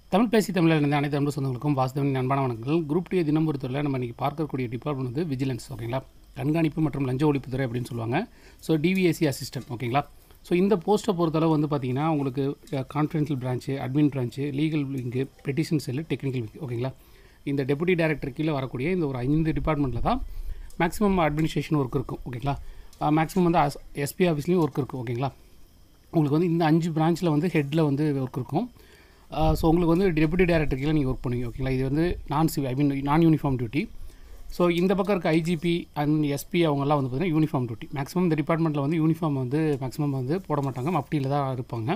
தமிழ் பேசி தமிழில் இருந்த அனைத்து அன்பு சொந்தங்களுக்கும் வாசுதவன் அன்பான வணக்கங்கள் குரூப் டி தினம் பொறுத்தவரை நம்ம இன்றைக்கி பார்க்கக்கூடிய டிபார்ட்மெண்ட் வந்து விஜிலன்ஸ் ஓகேங்களா கண்காணிப்பு மற்றும் லஞ்ச ஒழிப்புத்துறை அப்படின்னு சொல்லுவாங்க ஸோ டிவிஎஸ்சி அசிஸ்டன்ட் ஓகேங்களா ஸோ இந்த போஸ்ட்டை பொறுத்தளவு வந்து பார்த்தீங்கன்னா உங்களுக்கு confidential branch admin branch legal wing petition cell technical wing ஓகேங்களா இந்த டெபுட்டி டைரக்டர் கீழே வரக்கூடிய இந்த ஒரு ஐந்து டிபார்ட்மெண்ட்டில் தான் மேக்ஸிமம் அட்மினிஸ்ட்ரேஷன் ஒர்க் இருக்கும் ஓகேங்களா மேக்ஸிமம் வந்து எஸ்பி ஆஃபீஸ்லேயும் ஒர்க் இருக்கும் ஓகேங்களா உங்களுக்கு வந்து இந்த அஞ்சு பிரான்ச்சில் வந்து ஹெட்டில் வந்து ஒர்க் இருக்கும் ஸோ உங்களுக்கு வந்து டெபுட்டி டைரக்டர் கீழே நீங்கள் ஒர்க் பண்ணுவீங்க ஓகேங்களா இது வந்து நான் சிவி ஐ மீன் நான் யூனிஃபார்ம் டியூட்டி ஸோ இந்த பக்கம் இருக்க ஐஜிபி அண்ட் எஸ்பி அவங்கெல்லாம் வந்து பார்த்தீங்கன்னா யூனிஃபார்ம் டியூட்டி மேக்ஸிமம் இந்த டிபார்ட்மெண்ட்டில் வந்து யூனிஃபார்ம் வந்து மேக்ஸிமம் வந்து போட மாட்டாங்க மப்டியில் தான் இருப்பாங்க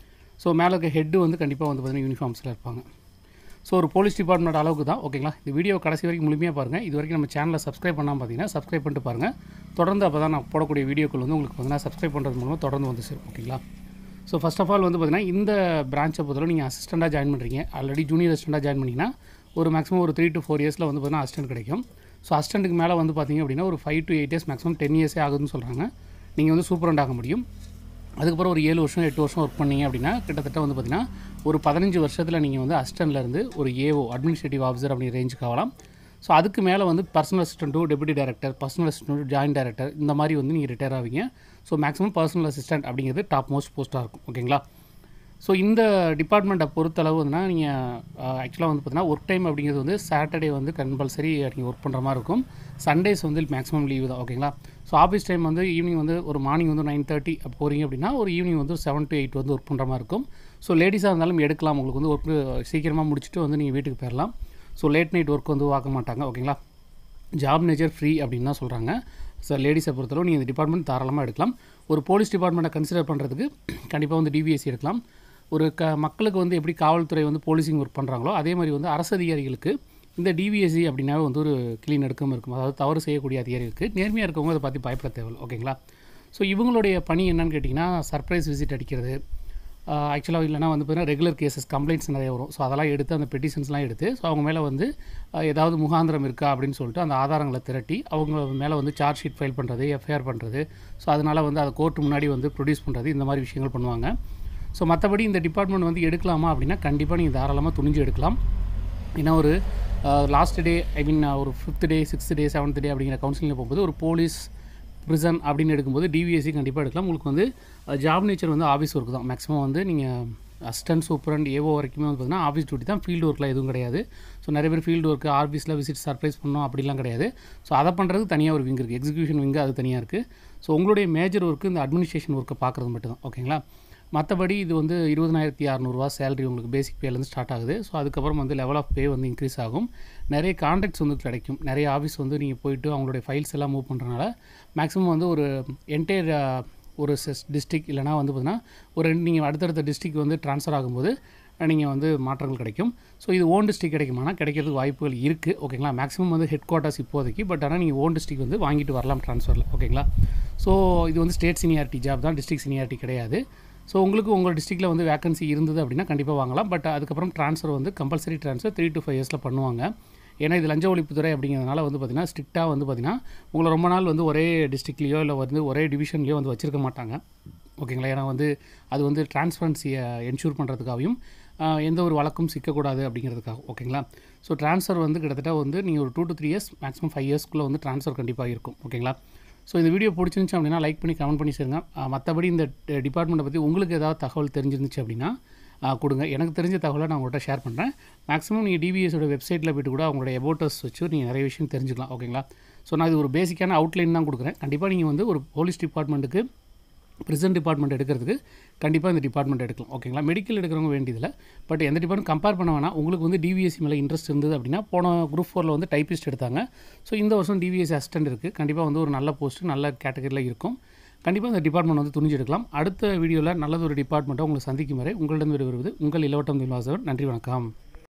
ஸோ மேலே இருக்க ஹெட்டு வந்து கண்டிப்பாக வந்து பார்த்தீங்கன்னா யூனிஃபார்ம்ஸில் இருப்பாங்க ஸோ ஒரு போலீஸ் டிபார்ட்மெண்ட் அளவுக்கு தான் ஓகேங்களா இந்த வீடியோ கடைசி வரைக்கும் முழுமையாக பாருங்கள் இது வரைக்கும் நம்ம சேனலை சப்ஸ்கிரைப் பண்ணாமல் பார்த்தீங்கன்னா சப்ஸ்கிரைப் பண்ணிட்டு பாருங்கள் தொடர்ந்து அப்போ தான் நான் போடக்கூடிய வீடியோக்கள் வந்து உங்களுக்கு பார்த்தீங்கன்னா சப்ஸ்கிரைப் பண்ணுறது மூலமாக தொடர்ந்து வந்து சேரும் ஓகேங்களா ஸோ ஃபஸ்ட் ஆஃப் ஆல் வந்து பார்த்தீங்கன்னா இந்த பிரான்ச்சை பொறுத்தவரை நீங்கள் அசிஸ்டண்ட்டாக ஜாயின் பண்ணுறீங்க ஆல்ரெடி ஜூனியர் அசிஸ்டண்ட்டாக ஜாயின் பண்ணிங்கன்னா ஒரு மேக்ஸிமம் ஒரு த்ரீ டு ஃபோர் இயர்ஸில் வந்து பார்த்தீங்கன்னா அசிஸ்டன்ட் கிடைக்கும் ஸோ அசிஸ்டண்ட்டுக்கு மேலே வந்து பார்த்தீங்க அப்படின்னா ஒரு five to eight years maximum ten இயர்ஸே ஆகுதுன்னு சொல்கிறாங்க நீங்கள் வந்து சூப்பரண்ட் ஆக முடியும் அதுக்கப்புறம் ஒரு ஏழு வருஷம் எட்டு வருஷம் ஒர்க் பண்ணீங்க அப்படின்னா கிட்டத்தட்ட வந்து பார்த்தீங்கன்னா ஒரு பதினஞ்சு வருஷத்தில் நீங்கள் வந்து அசிஸ்டண்ட்லேருந்து ஒரு ஏஓ அட்மினிஸ்ட்ரேட்டிவ் ஆஃபீஸர் அப்படி ரேஞ்சுக்கு ஆகலாம் ஸோ அதுக்கு மேலே வந்து personal assistant deputy director personal assistant joint director இந்த மாதிரி வந்து நீங்கள் ரிட்டையர் ஆவீங்க ஸோ மேக்ஸிமம் பர்சனல் அசிஸ்டன்ட் அப்படிங்கிறது டாப் மோஸ்ட் போஸ்ட்டாக இருக்கும் ஓகேங்களா ஸோ இந்த டிபார்ட்மெண்ட்டை பொறுத்தளவு வந்துன்னா நீங்கள் ஆக்சுவலாக வந்து பார்த்தீங்கன்னா ஒர்க் டைம் அப்படிங்கிறது வந்து சாட்டர்டே வந்து கம்பல்சரி நீங்கள் ஒர்க் பண்ணுற மாதிரி இருக்கும் சண்டேஸ் வந்து மேக்ஸிமம் லீவு தான் ஓகேங்களா ஸோ ஆஃபீஸ் டைம் வந்து ஈவினிங் வந்து ஒரு மார்னிங் வந்து நைன் தேர்ட்டி அப்போ போகிறீங்க அப்படின்னா ஒரு ஈவினிங் வந்து செவன் டு எயிட் வந்து ஒர்க் பண்ணுற மாதிரி இருக்கும் ஸோ லேடிஸாக இருந்தாலும் எடுக்கலாம் உங்களுக்கு வந்து ஒர்க்கு சீக்கிரமாக முடிச்சுட்டு வந்து நீங்கள் வீட்டுக்கு போயிடலாம் ஸோ லேட் நைட் ஒர்க் வந்து பார்க்க மாட்டாங்க ஓகேங்களா ஜாப் நேச்சர் ஃப்ரீ அப்படின்னு தான் சொல்கிறாங்க ஸோ லேடிஸை பொறுத்தளவு நீங்கள் இந்த டிபார்ட்மெண்ட் தாராளமாக எடுக்கலாம் ஒரு போலீஸ் டிபார்ட்மெண்ட்டை கன்சிடர் பண்ணுறதுக்கு கண்டிப்பாக வந்து டிவிஎஸ்சி எடுக்கலாம் ஒரு க மக்களுக்கு வந்து எப்படி காவல்துறை வந்து போலீசிங் ஒர்க் பண்ணுறாங்களோ அதே மாதிரி வந்து அரசு அதிகாரிகளுக்கு இந்த டிவிஎஸ்சி அப்படின்னாவே வந்து ஒரு கிளீன் எடுக்காமல் இருக்கும் அதாவது தவறு செய்யக்கூடிய அதிகாரிகளுக்கு நேர்மையாக இருக்கவங்க அதை பற்றி பயப்பட தேவையில்லை ஓகேங்களா ஸோ இவங்களுடைய பணி என்னன்னு கேட்டிங்கன்னா சர்ப்ரைஸ் விசிட் அடிக்கிறது ஆக்சுவலாக இல்லைனா வந்து பார்த்தீங்கன்னா ரெகுலர் கேசஸ் கம்ப்ளைண்ட்ஸ் நிறைய வரும் ஸோ அதெல்லாம் எடுத்து அந்த பெட்டிஷன்ஸ்லாம் எடுத்து ஸோ அவங்க மேலே வந்து ஏதாவது முகாந்திரம் இருக்கா அப்படின்னு சொல்லிட்டு அந்த ஆதாரங்களை திரட்டி அவங்க மேலே வந்து சார்ஜ் ஷீட் ஃபைல் பண்ணுறது எஃப்ஐஆர் பண்ணுறது ஸோ அதனால் வந்து அதை கோர்ட் முன்னாடி வந்து ப்ரொடியூஸ் பண்ணுறது இந்த மாதிரி விஷயங்கள் பண்ணுவாங்க ஸோ மற்றபடி இந்த டிபார்ட்மெண்ட் வந்து எடுக்கலாமா அப்படின்னா கண்டிப்பாக நீங்கள் தாராளமாக துணிஞ்சு எடுக்கலாம் ஏன்னா ஒரு லாஸ்ட் டே ஐ மீன் ஒரு fifth day sixth day seventh day அப்படிங்கிற கவுன்சிலிங்கில் போகும்போது ஒரு போலீஸ் ப்ரிசன் அப்படின்னு எடுக்கும்போது டிவிஎஸ்சி கண்டிப்பாக எடுக்கலாம் உங்களுக்கு வந்து ஜாப் நேச்சர் வந்து ஆஃபீஸ் ஒர்க் தான் மேக்ஸிமம் வந்து நீங்கள் அசிஸ்டன்ட் சூப்பரண்ட் ஏஓ வரைக்குமே வந்து பார்த்தீங்கன்னா ஆஃபீஸ் டியூட்டி தான் ஃபீல்டு ஒர்க்கில் எதுவும் கிடையாது ஸோ நிறைய பேர் ஃபீல்டு ஒர்க்கு ஆஃபீஸில் விசிட் சர்ப்ரைஸ் பண்ணோம் அப்படிலாம் கிடையாது ஸோ அதை பண்ணுறது தனியாக ஒரு விங் இருக்குது எக்ஸிக்யூஷன் விங்கு அது தனியாக இருக்குது ஸோ உங்களுடைய மேஜர் ஒர்க்கு இந்த அட்மினிஸ்ட்ரேஷன் ஒர்க்கை பார்க்குறது மட்டும் தான் ஓகேங்களா மற்றபடி இது வந்து இருபதனாயிரத்தி அறநூறுவா சேலரி உங்களுக்கு பேசிக் பேலேருந்து ஸ்டார்ட் ஆகுது ஸோ அதுக்கப்புறம் வந்து லெவல் ஆஃப் பே வந்து இன்க்ரீஸ் ஆகும் நிறைய கான்டாக்ட்ஸ் வந்து கிடைக்கும் நிறைய ஆஃபீஸ் வந்து நீங்கள் போயிட்டு அவங்களுடைய ஃபைல்ஸ் எல்லாம் மூவ் பண்ணுறனால மேக்ஸிமம் வந்து ஒரு என்டையர் ஒரு டிஸ்ட்ரிக் இல்லைனா வந்து பார்த்தீங்கன்னா ஒரு ரெண்டு நீங்கள் அடுத்தடுத்த டிஸ்ட்ரிக் வந்து ட்ரான்ஸ்ஃபர் ஆகும்போது நீங்கள் வந்து மாற்றங்கள் கிடைக்கும் ஸோ இது ஓன் டிஸ்ட்ரிக் கிடைக்குமானா கிடைக்கிறதுக்கு வாய்ப்புகள் இருக்குது ஓகேங்களா மேக்ஸிமம் வந்து ஹெட் குவார்ட்டர்ஸ் இப்போதைக்கு பட் ஆனால் நீங்கள் ஓன் டிஸ்ட்ரிக் வந்து வாங்கிட்டு வரலாம் ட்ரான்ஸ்ஃபரில் ஓகேங்களா ஸோ இது வந்து ஸ்டேட் சீனியாரிட்டி ஜாப் தான் டிஸ்ட்ரிக் சீனியாரிட்டி கிடையாது ஸோ உங்களுக்கு உங்கள் டிஸ்ட்ரிக்ட்டில் வந்து வேகன்சி இருந்தது அப்படின்னா கண்டிப்பாக வாங்கலாம் பட் அதுக்கப்புறம் ட்ரான்ஸ்ஃபர் வந்து compulsory transfer three to five இயர்ஸில் பண்ணுவாங்க ஏன்னா இது லஞ்ச ஒழிப்புத்துறை அப்படிங்கிறதுனால வந்து பார்த்திங்கன்னா ஸ்ட்ரிக்டாக வந்து பார்த்திங்கன்னா உங்களை ரொம்ப நாள் வந்து ஒரே டிஸ்ட்ரிக்ட்லேயோ இல்லை வந்து ஒரே டிவிஷன்லேயோ வந்து வச்சிருக்க மாட்டாங்க ஓகேங்களா ஏன்னா வந்து அது வந்து டிரான்ஸ்பரன்சியை என்ஷூர் பண்ணுறதுக்காகவும் எந்த ஒரு வழக்கும் சிக்கக்கூடாது அப்படிங்கிறதுக்காக ஓகேங்களா ஸோ ட்ரான்ஸ்ஃபர் வந்து கிட்டத்தட்ட வந்து நீங்கள் ஒரு two to three years maximum five இயர்ஸ்க்குள்ளே வந்து ட்ரான்ஸ்ஃபர் கண்டிப்பாக இருக்கும் ஓகேங்களா ஸோ இந்த வீடியோ பிடிச்சிருந்துச்சு அப்படின்னா லைக் பண்ணி கமெண்ட் பண்ணி சேருங்க மற்றபடி இந்த டிபார்ட்மெண்ட்டை பற்றி உங்களுக்கு ஏதாவது தகவல் தெரிஞ்சிருந்துச்சு அப்படின்னா கொடுங்க எனக்கு தெரிஞ்ச தகவலை நான் உங்கள்கிட்ட ஷேர் பண்ணுறேன் மேக்ஸிமம் நீங்கள் டிபிஎஸோட வெப்சைட்டில் போய்ட்டு கூட அவங்களோட எபோட்டர்ஸ் வச்சு நீங்கள் நிறைய விஷயம் தெரிஞ்சுக்கலாம் ஓகேங்களா ஸோ நான் இது ஒரு பேசிக்கான அவுட்லைன் தான் கொடுக்குறேன் கண்டிப்பாக நீங்கள் வந்து ஒரு போலீஸ் டிபார்ட்மெண்ட்டுக்கு ப்ரிசன்ட் டிபார்ட்மெண்ட் எடுக்கிறதுக்கு கண்டிப்பாக இந்த டிபார்ட்மெண்ட் எடுக்கலாம் ஓகேங்களா மெடிக்கல் எடுக்கிறவங்க வேண்டியதில்லை பட் எந்த டிபார்ட்மெண்ட் கம்பேர் பண்ண வேணாம் உங்களுக்கு வந்து டிவிஎஸ்சி மேலே இன்ட்ரெஸ்ட் இருந்தது அப்படின்னா போன குரூப் ஃபோரில் வந்து டைப்பிஸ்ட் எடுத்தாங்க ஸோ இந்த வருஷம் டிவிஎஸ்சி அசிஸ்டன்ட் இருக்குது கண்டிப்பாக வந்து ஒரு நல்ல போஸ்ட்டு நல்ல கேட்டகரியில் இருக்கும் கண்டிப்பாக இந்த டிபார்ட்மெண்ட் வந்து துணிஞ்சு எடுக்கலாம் அடுத்த வீடியோவில் நல்லது ஒரு டிபார்ட்மெண்ட்டை உங்களை சந்திக்கும் வரை உங்களிடம் வருவது உங்கள் இலவட்டம் தில்வாசவன் நன்றி வணக்கம்